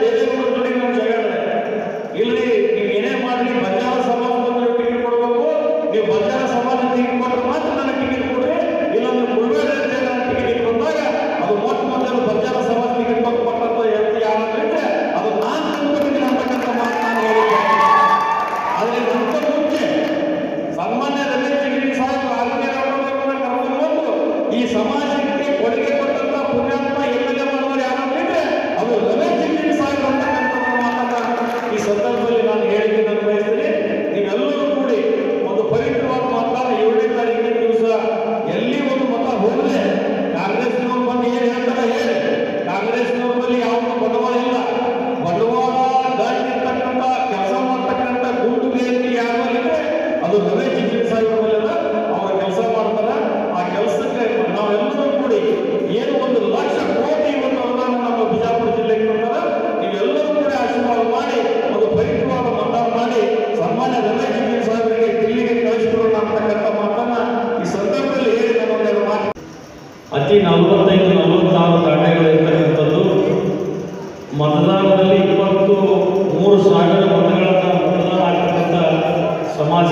ದೇವೇಗೌಡರ ಜೋಡಿ ನಾನು ಜಗಳ ಇಲ್ಲಿ ನೀವು ಏನೇ ಮಾಡಲಿ ಬಂಜಾರ ಸಮಾಜ ಬಂದ್ರೆ ಟಿಕೆಟ್ ಕೊಡಬೇಕು ನೀವು ಬಂಜಾರ ಸಮಾಜ ಟಿಕೆಟ್ ಕೊಟ್ಟರೆ ಮಾತ್ರ ನನಗೆ ಟಿಕೆಟ್ ಕೊಡ್ರಿ ಇಲ್ಲ ನೀವು ಮುಳುಗಡೆ ಅಂತ ನನಗೆ ಟಿಕೆಟ್ ಬಂದಾಗ ಅದು ಮೊಟ್ಟ ಮೊದಲು ಬಂಜಾರ ಸಮಾಜ ಟಿಕೆಟ್ ಕೊಟ್ಟು ಕೊಟ್ಟಂತ ಎತ್ತು ಯಾರು ಇದ್ರೆ ಅದು ನಾನು ತಂದ್ಕೊಟ್ಟಿದ್ದೀನಿ ಅಂತಕ್ಕಂಥ ಮಾತು ನಾನು ಹೇಳಿದ್ದೆ ಆದರೆ ಅದಕ್ಕಿಂತ ಮುಂಚೆ ಸನ್ಮಾನ್ಯ ರಮೇಶ್ ಜಿಗಣಿ ಸಾಹೇಬ್ ಆರೋಗ್ಯ ಕರ್ಕೊಂಡು ಬಂದು ಈ ಸಮಾಜಕ್ಕೆ ಕೊಡುಗೆ ಕೊಟ್ಟಂತ ಪುಣ್ಯಾತ್ಮ ಎಮ್ಮೆಲ್ಯೆ ಮಾಡುವರು ಯಾರು ಇದ್ರೆ ಅದು ರಮೇಶ್ ಜಿಗಣಿ ಸಾಹೇಬ್ ಅಂತಕ್ಕಂಥ ಮಾತನ್ನ ಈ ಸಂದರ್ಭದಲ್ಲಿ ನಾನು ಹೇಳಿಕೆ ನಾನು ಬಯಸ್ತೀನಿ ನೀವೆಲ್ಲರೂ ಕೂಡಿ ಒಂದು ಪವಿತ್ರವಾದ ಮತದಾನ ಏಳನೇ ತಾರೀಕಿನ ದಿವಸ ಎಲ್ಲಿ ಒಂದು ಮತ ಹೋಗದೆ ಕಾಂಗ್ರೆಸ್ನವ್ರು ಬಂದು ಏನು ಹೇಳ್ತಾರೆ ಹೇಳಿ ಕಾಂಗ್ರೆಸ್ನವ್ರ ಬಳಿ ಯಾವುದು ಬಂಡವಾಳ ಇಲ್ಲ ಬಂಡವಾಳ ದಾಟಿರ್ತಕ್ಕಂಥ ಕೆಲಸ ಮಾಡ್ತಕ್ಕಂಥ ಗುಂಡು ಬೇರೆ ಯಾರು ಇದ್ರೆ ಅದು ರಮೇಶ್ ಜಿಗಣಿ ಸಾಹೇಬ್ ಮೇಲೆ ಅವರ ಕೆಲಸ ಮಾಡ್ತಾರೆ ಆ ಕೆಲಸಕ್ಕೆ ನಾವೆಲ್ಲರೂ ಕೂಡಿ ಏನು ಒಂದು ಲಕ್ಷ ಕೋಟಿ ಇವತ್ತು ಅನುದಾನ ನಮ್ಮ ಬಿಜಾಪುರ ಜಿಲ್ಲೆಗೆ ಕೊಡ್ತಾರೆ ನೀವೆಲ್ಲರೂ ಕೂಡ ಆಶೀರ್ವಾದ ಮಾಡಿ ಒಂದು ಪವಿತ್ರವಾದ ಮತದಾನ ಮಾಡಿ ಸನ್ಮಾನ್ಯ ರಮೇಶ್ ಜಿಗಣಿ ಸಾಹೇಬರಿಗೆ ದಿಲ್ಲಿಗೆ ಕಳಿಸಿಕೊಡೋಣ ಅಂತಕ್ಕಂಥ ಮಾತನ್ನ ಈ ಸಂದರ್ಭದಲ್ಲಿ ಹೇಳಿ ನಾನು ಒಂದೆರಡು ಮಾತು ಅತಿ ನಲವತ್ತೈದು ನಲವತ್ತಾರು ದಾಟೆಗಳಿರ್ತಕ್ಕಂಥದ್ದು ಮತದಾನದಲ್ಲಿ ಇಪ್ಪತ್ತು ಮೂರು ಸಾವಿರ ಮತಗಳನ್ನು ಮತದಾನ ಆಗ್ತಕ್ಕಂಥ ಸಮಾಜ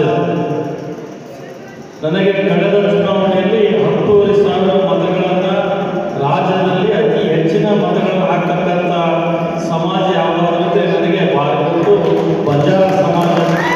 ನನಗೆ ಕಳೆದ ಚುನಾವಣೆಯಲ್ಲಿ ಹತ್ತೂವರೆ ಸಾವಿರ ಮತಗಳನ್ನು ರಾಜ್ಯದಲ್ಲಿ ಅತಿ ಹೆಚ್ಚಿನ ಮತಗಳನ್ನು ಹಾಕ್ತಕ್ಕಂಥ ಸಮಾಜ ಯಾವುದಾದ್ರೂ ಇದ್ರೆ ನನಗೆ ಭಾಳ ಗೊತ್ತು ಬಂಜಾರ ಸಮಾಜ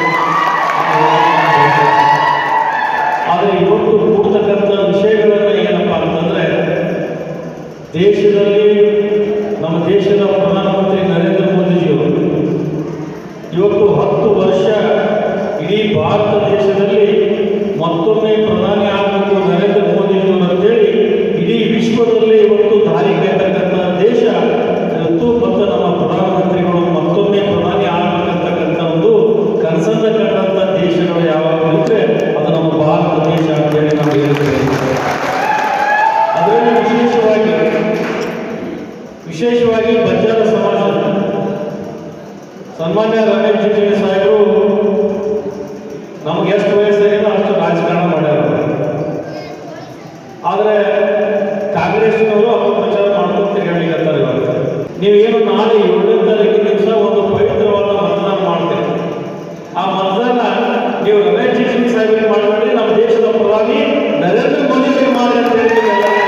ಆದರೆ ಇವತ್ತು ಕೂಡ್ತಕ್ಕಂಥ ವಿಷಯಗಳನ್ನು ಏನಪ್ಪ ಅಂತಂದ್ರೆ ದೇಶದಲ್ಲಿ ನಮ್ಮ ದೇಶದ ಪ್ರಧಾನಮಂತ್ರಿ ನರೇಂದ್ರ ಮೋದಿಜಿಯವರು ಇವತ್ತು ಹತ್ತು ವರ್ಷ ಇಡೀ ಭಾರತ ದೇಶದಲ್ಲಿ ಮತ್ತೊಮ್ಮೆ ಪ್ರಧಾನಿ ಆಗಬೇಕು ನರೇಂದ್ರ ಮೋದಿಜಿಯವರು ಅಂತೇಳಿ ಇಡೀ ವಿಶ್ವದಲ್ಲಿ ಇವತ್ತು ದಾರಿ ಕಾಯ್ತಕ್ಕಂಥ ದೇಶ ಇವತ್ತು ಮತ್ತು ನಮ್ಮ ಪ್ರಧಾನಮಂತ್ರಿಗಳು ಮತ್ತೊಮ್ಮೆ ಪ್ರಧಾನಿ ಆಗಬೇಕಂತಕ್ಕಂಥ ಒಂದು ಕನಸನ್ನ ಕಂಡಂಥ ದೇಶಗಳು ಯಾವಾಗ ಇದ್ರೆ ಅದು ನಮ್ಮ ಭಾರತ ದೇಶ ಅಂತೇಳಿ ನಾವು ಹೇಳ್ತೇವೆ ಅದರಲ್ಲಿ ವಿಶೇಷವಾಗಿ ವಿಶೇಷವಾಗಿ ಬಂಜಾರ ಸಮಾಜ ಸನ್ಮಾನ್ಯ ರಮೇಶ್ ಜಿಗಣಿ ಸಾಹೇಬರು ನಮ್ಗೆ ಎಷ್ಟು ವಯಸ್ಸಾಗಿದೆ ಅಷ್ಟು ರಾಜಕಾರಣ ಮಾಡ್ಯಾರ ಆದರೆ ಕಾಂಗ್ರೆಸ್ನವರು ಅವ್ರ ಪ್ರಚಾರ ಮಾಡ್ಕೊಂಡು ತಿರುಗಾಡಿಕತ್ತಾರೆ ಇವತ್ತು ನೀವೇನು ನಾಳೆ ಏಳನೇ ತಾರೀಕಿನ ದಿವಸ ಒಂದು ಪವಿತ್ರವಾದ ಮತದಾನ ಮಾಡ್ತೀರಿ ಆ ಮತದಾನ ನೀವು ರಮೇಶ್ ಜಿಗಣಿ ಸಾಹೇಬರಿಗೆ ಮಾಡಬೇಡಿ ನಮ್ಮ ದೇಶದ ಪ್ರಧಾನಿ ನರೇಂದ್ರ ಮೋದಿಯವರಿಗೆ ಮಾಡಿ ಅಂತ ಹೇಳಿ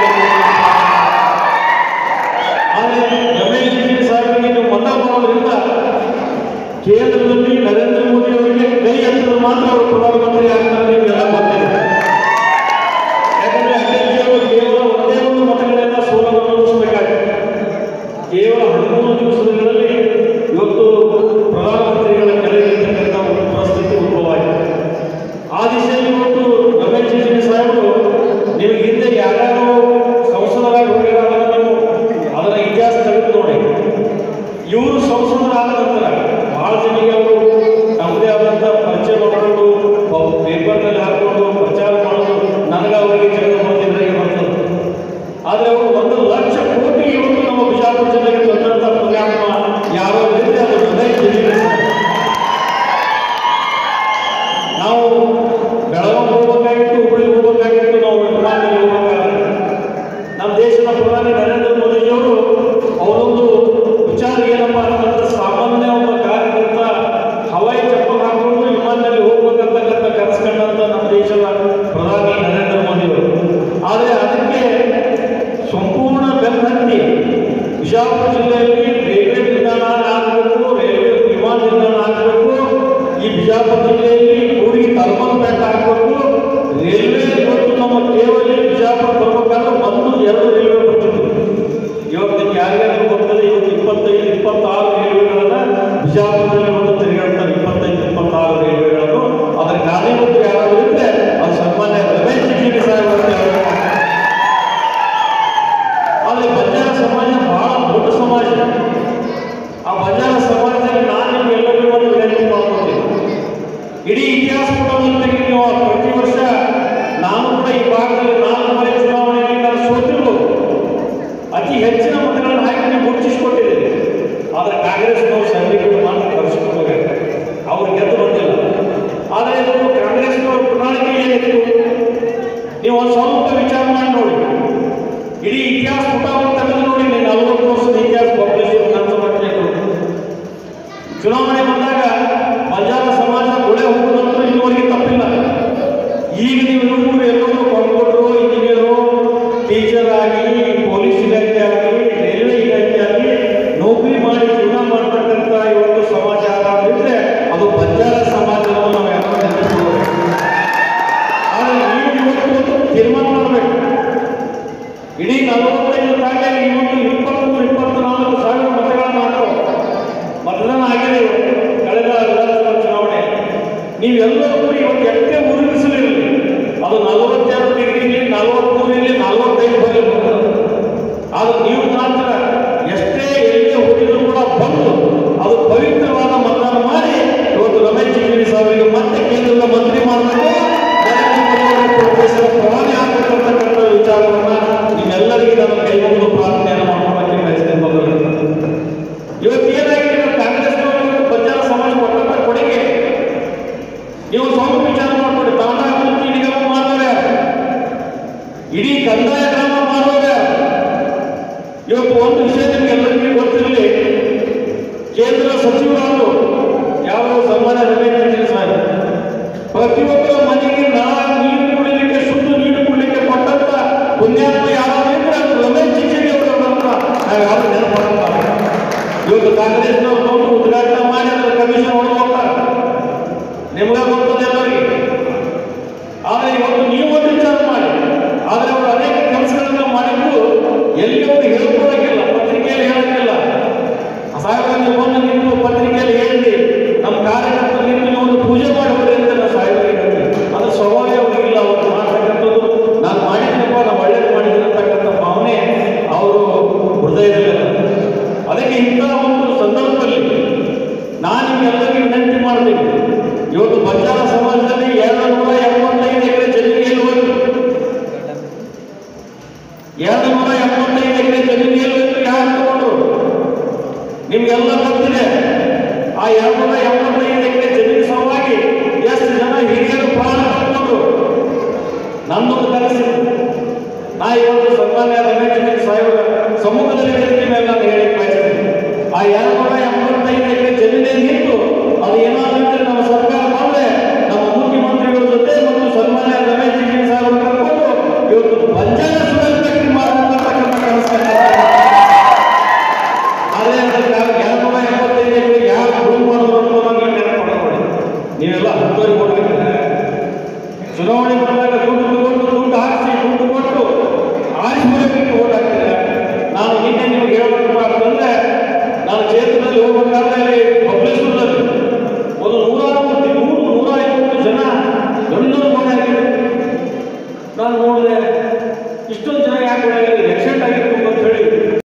ಆದರೆ ರಮೇಶ್ ಜಿಗಣಿ ಸಾಹೇಬರಿಗೆ ನೀವು ಮತ ಮಾಡೋದ್ರಿಂದ ಕೇಂದ್ರದಲ್ಲಿ ನರೇಂದ್ರ ಮೋದಿ ಅವರಿಗೆ ಕೈ ಹತ್ತಿದ್ರೆ ಮಾತ್ರ ಅವರು ಪ್ರಧಾನಮಂತ್ರಿ ಆಗ್ತಾರೆ ನಿಮಗೆಲ್ಲ ಗೊತ್ತಿದೆ ಯಾಕಂದ್ರೆ ಅಟಲ್ಜಿ ಅವರು ಕೇವಲ ಒಂದೇ ಒಂದು ಮತಗಳಿಂದ ಸೋಲನ್ನು ಅನುಭವಿಸಬೇಕಾಗಿದೆ ಕೇವಲ ಹದಿಮೂರು ದಿವಸಗಳಲ್ಲಿ ಇವತ್ತು ಪ್ರಧಾನಮಂತ್ರಿಗಳ ಕೆಳಗಿರ್ತಕ್ಕಂಥ ಒಂದು ಪರಿಸ್ಥಿತಿ ಉದ್ಭವ ಆಗಿದೆ ಆ ದಿಶೆಯಲ್ಲಿ ಇವತ್ತು ರಮೇಶ್ ಜಿಗಣಿ ಸಾಹೇಬರು ನಿಮಗೆ ಹಿಂದೆ ಯಾರ್ಯಾರು ಸಂಸದರಾಗಿ ಹೋಗಿರೋ ನೀವು ಅದರ ಇತಿಹಾಸ ತೆಗೆದು ನೋಡಿ ಇವರು ಸಂಸದರಾದ ನಂತರ ಬಹಳ ಜನಿಗೆ ಅವರು ತಮ್ಮದೇ ಆದಂಥ ಪರಿಚಯ ಮಾಡಿಕೊಂಡು ಪೇಪರ್ನಲ್ಲಿ ಹಾಕೊಂಡು ಪ್ರಚಾರ ಮಾಡೋದು ನನಗೆ ಅವರಿಗೆ ಜಗಳ ಬಂದಿದ್ರಾಗೆ ಬರ್ತದೆ ಆದರೆ ಅವರು ಒಂದು ಲಕ್ಷ ಕೋಟಿ ಇವತ್ತು ನಮ್ಮ ಬಿಜಾಪುರ ಜಿಲ್ಲೆಗೆ ತಂದಂಥ ಪುಣ್ಯಾತ್ಮ ಯಾರೋ ಇದ್ರೆ ಅದು ರಮೇಶ್ ಜಿಗಣಿ ಸಾಹೇಬ್. ನಾವು ಬೆಳಗಾವಿ ಹೋಗ್ಬೇಕಾಗಿತ್ತು ಹುಬ್ಬಳ್ಳಿ ಹೋಗ್ಬೇಕಾಗಿತ್ತು ನಾವು ವಿಮಾನದಲ್ಲಿ ಹೋಗ್ಬೇಕಾಗಿತ್ತು ನಮ್ಮ ದೇಶದ ಪ್ರಧಾನಿ ನರೇಂದ್ರ ಮೋದಿಜಿಯವರು ಅವರೊಂದು ವಿಚಾರ ಏನಪ್ಪ ಅಂತಂದ್ರೆ ಸಾಮಾನ್ಯ ಒಬ್ಬ ಕಾರ್ಯಕರ್ತ ಹವಾಯಿ ಚಪ್ಪಲ್ ಹಾಕೊಂಡು ವಿಮಾನದಲ್ಲಿ ಹೋಗ್ಬೇಕಂತಕ್ಕಂಥ ಕನಸು ಕಂಡಂತ ನಮ್ಮ ದೇಶದ ಪ್ರಧಾನಿ ನರೇಂದ್ರ ಮೋದಿಯವರು ಆದರೆ ಅದಕ್ಕೆ ಈಗ ನೀವು ಇವ್ರು ಎಲ್ಲರೂ ಕಂಪ್ಯೂಟರು ಇಂಜಿನಿಯರು ಟೀಚರ್ ಆಗಿ ಪೊಲೀಸ್ ಇಲಾಖೆ ಆಗಲಿ ರೈಲ್ವೆ ಇಲಾಖೆ ಆಗಲಿ ನೌಕರಿ ಮಾಡಿ ಜೀವನ ಮಾಡ್ತಕ್ಕಂಥ ಇವತ್ತು ಸಮಾಜ ಆಗಿದ್ರೆ ಅದು ಬಂಜಾರ ಸಮಾಜವನ್ನು ನಾವು ಯಾರು ನೆನಪಿಸ್ಕೋಬೇಕು ಆದರೆ ನೀವು ಇವತ್ತು ಒಂದು ತೀರ್ಮಾನ ಮಾಡಬೇಕು ಇಡೀ ನಲವತ್ತೈದು ತಾಂಡಲ್ಲಿ ಇವತ್ತು ಇಪ್ಪತ್ಮೂರು ಇಪ್ಪತ್ನಾಲ್ಕು ಸಾವಿರ ಮತಗಳನ್ನು ಹಾಕೋ ಮತದಾನ ಆಗಿದೆ ಇವತ್ತು, ಕಳೆದ ವಿಧಾನಸಭಾ ಚುನಾವಣೆ ನೀವೆಲ್ಲರೂ ಕೂಡ ಇವತ್ತು ಎಷ್ಟೇ ಉರುಗಿಸಲಿರಲಿ ಅದು ನಲವತ್ತೆರಡು ಡಿಗ್ರಿ ಇರಲಿ ನಲವತ್ಮೂರು ಇರಲಿ ನಲವತ್ತೈದು ಬರಲಿ ಆದ್ರೆ ನೀವು ಮಾತ್ರ ಎಷ್ಟೇ ಎಲ್ಲೇ ಹೋಗಿದ್ರು ಕೂಡ ಬಂದು ಅದು ಪವಿತ್ರವಾದ ಮತದಾನ ಮಾಡಿ ಇವತ್ತು ರಮೇಶ್ ಜಿಗಣಿ ಸಾಹೇಬರಿಗೆ ಮತ್ತೆ ಕೇಂದ್ರದ ಮಂತ್ರಿ ಮಾಡಬೇಕು ಪ್ರೊಫೆಸರ್ ಪ್ರಧಾನಿ ಆಗಬೇಕಂತಕ್ಕಂಥ ವಿಚಾರವನ್ನ ನಿಮ್ಮೆಲ್ಲರಿಗೆ ನಾನು ಕೈ ಮುಗಿದು ಪ್ರಾರ್ಥನೆಯನ್ನು ಮಾಡ್ಕೊಳ್ಳೋಕೆ ಬಯಸ್ತೇನೆ ಮೊದಲು ಇವತ್ತು ಏನಾಗಿದೆ ನಾವು ಕಾಂಗ್ರೆಸ್ನವರು ಇವತ್ತು ಬಂಜಾರ ಸಮಾಜ ಕೊಟ್ಟಂತ ಕೊಡುಗೆ ನೀವು ಸ್ವಲ್ಪ ವಿಚಾರ ಮಾಡ್ಕೊಳ್ಳಿ ತಾಂಡ ಕುಂತಿ ನಿಗಮ ಮಾಡಿದ್ರೆ ಇಡೀ ಕಂದಾಯ ಗ್ರಾಮ ಮಾಡಿದ್ರೆ ಇವತ್ತು ಒಂದು ವಿಷಯ ನಿಮ್ಗೆ ಎಲ್ಲರಿಗೂ ಗೊತ್ತಿರಲಿ ಕೇಂದ್ರ ಸಚಿವರಾದರು ಯಾವ ಸನ್ಮಾನ್ಯ ರಮೇಶ್ ಜಿಗಣಿ ಸಾಹೇಬ್ ಪ್ರತಿಯೊಬ್ಬರ ಮನೆಗೆ ನಳ ನೀರು ಕುಡಿಲಿಕ್ಕೆ ಶುದ್ಧ ನೀರು ಕುಡಿಲಿಕ್ಕೆ ಕೊಟ್ಟಂತ ಪುಣ್ಯಾತ್ಮ ಯಾರಾದ್ರೂ ಇದ್ರೆ ಅದು ರಮೇಶ್ ಜಿಗಣಿ ಅವರು ಅಂತ ನಾವು ಯಾರು ನೆನಪು ಮಾಡಲ್ಲ. ಇವತ್ತು ಕಾಂಗ್ರೆಸ್ನವ್ರು ಬಂದು ಉದ್ಘಾಟನೆ ಮಾಡಿ ಅದ್ರ ಕಮಿಷನ್ ಹೊಡೆದು ಹೋಗ್ತಾರೆ ನಿಮ್ಗೆ ಗೊತ್ತದೆ ಎಲ್ಲರಿಗೆ ಆದರೆ ಇವತ್ತು ನೀವು ಒಂದು ವಿಚಾರ ಮಾಡಿ ಆದರೆ ಅವರು ಅನೇಕ ಕೆಲಸಗಳನ್ನ ಮಾಡಿದ್ದು ಎಲ್ಲಿ ಅವರು ಹೇಳ್ಕೊಳಕ್ಕಿಲ್ಲ ಪತ್ರಿಕೆಯಲ್ಲಿ ಹೇಳಕ್ಕಿಲ್ಲ ಸಾಹೇಬರ ನೀವು ಬಂದು ನಿಂತು ಪತ್ರಿಕೆಯಲ್ಲಿ ಹೇಳಿ ನಮ್ಮ ಕಾರ್ಯಕರ್ತರು ನಿಂತು ನೀವು ಒಂದು ಪೂಜೆ ಮಾಡಿ ಹೋಗ್ರಿ ಅಂತ ನಾನು ಸಾಹೇಬರಿಗೆ ಹೇಳ್ತೀನಿ ಅದ್ರ ಸ್ವಭಾವ ಅವ್ರಿಗಿಲ್ಲ ಅವ್ರು ಮಾಡ್ತಕ್ಕಂಥದ್ದು ನಾನು ಮಾಡಿದ್ದೀನಪ್ಪ ನಾನು ಒಳ್ಳೇದು ಮಾಡಿದ್ದೀನಿ ಅಂತಕ್ಕಂಥ ಭಾವನೆ ಅವರು ಹೃದಯದಲ್ಲಿಲ್ಲ ಅದಕ್ಕೆ ಇಂಥ ಒಂದು ಸಂದರ್ಭದಲ್ಲಿ ನಾನು ನಿಮ್ಗೆಲ್ಲರಿಗೂ ವಿನಂತಿ ಮಾಡ್ತೀನಿ ಇವತ್ತು ಬಂಜಾರ ಸಮಾಜದಲ್ಲಿ ಎರಡು ನೂರ ಎಪ್ಪತ್ತೈದು ಎಕರೆ ಜಮೀನಿಗೆ ಹೋಯ್ತು ಎರಡು ನೂರ ಎಪ್ಪತ್ತೈದು ಎಕರೆ ಜಮೀನಿಗೆ ಹೋಯ್ತು ಯಾರು ತಗೊಂಡ್ರು ನಿಮ್ಗೆಲ್ಲ ಗೊತ್ತಿದೆ ಆ ಎರಡು ನೂರ ಎಪ್ಪತ್ತೈದು ಎಕರೆ ಜಮೀನು ಸಲುವಾಗಿ ಎಷ್ಟು ಜನ ಹಿರಿಯರು ಪ್ರಾಣ ಕಳ್ಕೊಂಡ್ರು ನನ್ನೊಂದು ಕನಸಿದೆ ನಾ ಇವತ್ತು ಸನ್ಮಾನ್ಯ ರಮೇಶ್ ಜಿಗಣಿ ಸಾಹೇಬರ ಸಮ್ಮುಖದಲ್ಲಿ ವೇದಿಕೆ ಮೇಲೆ ನಾನು ಹೇಳಿ ಬಯಸ್ತೇನೆ ಆ ಎರಡು ನೂರ ಎಪ್ಪತ್ತೈದು ಎಕರೆ ಜಮೀನೇ ನಿಂತು ಅದು ಏನಾದ್ರು ಇದ್ರೆ ನಮ್ಮ ಸರ್ಕಾರ ಬಂದ್ರೆ ನಮ್ಮ ಮುಖ್ಯಮಂತ್ರಿಗಳ ಜೊತೆ ಮತ್ತು ಸನ್ಮಾನ್ಯ ರಮೇಶ್ ಜಿಗಣಿ ಸಾಹೇಬರು ಕರ್ಕೊಂಡು ಇವತ್ತು ಬಂಜಾರ ಸುಡಲ್ ಫ್ಯಾಕ್ಟ್ರಿ ಮಾಡಬೇಕಂತಕ್ಕಂಥ ಕನಸು ಆದ್ರೆ ಅದಕ್ಕೆ ಎರಡು ನೂರ ಎಪ್ಪತ್ತೈದು ಎಕರೆ ಯಾರು ಗುರು ಮಾಡೋದು ಅಂತ ನನಗೆ ನೆನಪು ಮಾಡ್ಕೊಳ್ಳಿ ನೀವೆಲ್ಲ ಹತ್ತುವರೆ ಕೊಟ್ಟು ಚುನಾವಣೆ ಬಂದಾಗ